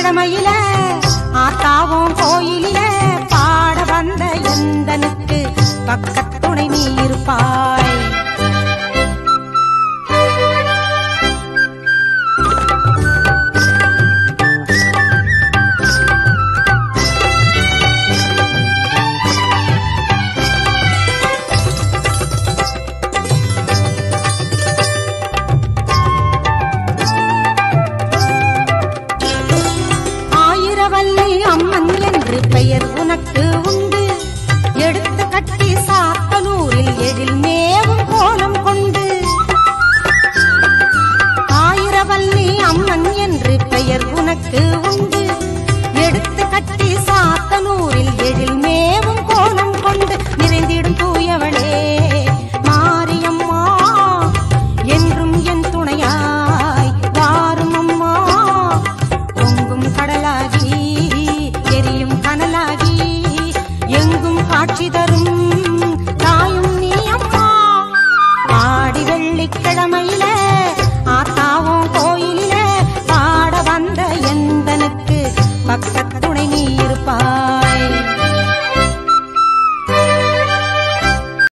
வெள்ளிக்கிழமையில ஆத்தாவும் கோயிலில பாட வந்த எந்தனுக்கு பக்கத்துணை நீ இருப்பாய் ஆயிரவல்லி அம்மன் என்று பெயர் உனக்கு உண்டு எடுத்து கட்டி சாத்தனூரில் எழில் மேவும் கோலம் கொண்டு ஆயிரவல்லி அம்மன் என்று பெயர் உனக்கு உண்டு எடுத்து கட்டி சாத்தனூரில் எழில் மேவும் கோலம் கொண்டு நிறைந்திடும் தூயவளே மாரியம்மா என்றும் என் துணையாய் வாரும் அம்மா பொங்கும் கடலாகி எரியும் கனலாகி எங்கும் காட்சி தரும் தாயும் நீ அம்மா ஆடி வெள்ளிக்கிழமையில ஆத்தாவும் கோயிலில பாட வந்த எந்தனுக்கு பக்கத்துணை நீ இருப்பாய்